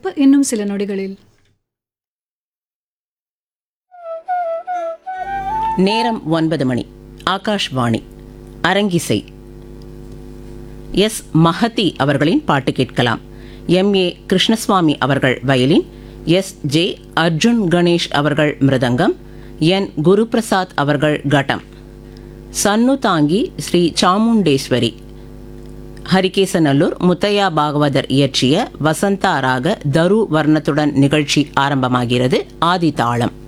இன்னும் சில நொடிகளில் நேரம் ஒன்பது மணி ஆகாஷ்வாணி அரங்கிசை எஸ் மஹதி அவர்களின் பாட்டு கேட்கலாம் எம் ஏ கிருஷ்ணசுவாமி அவர்கள் violin S J Arjun Ganesh அவர்கள் மிருதங்கம் என் குருபிரசாத் அவர்கள் கட்டம் சன்னு தாங்கி ஸ்ரீ சாமுண்டேஸ்வரி ஹரிகேசநல்லூர் முத்தையா பாகவதர் இயற்றிய வசந்தா ராக தரு வர்ணத்துடன் நிகழ்ச்சி ஆரம்பமாகிறது ஆதி தாளம்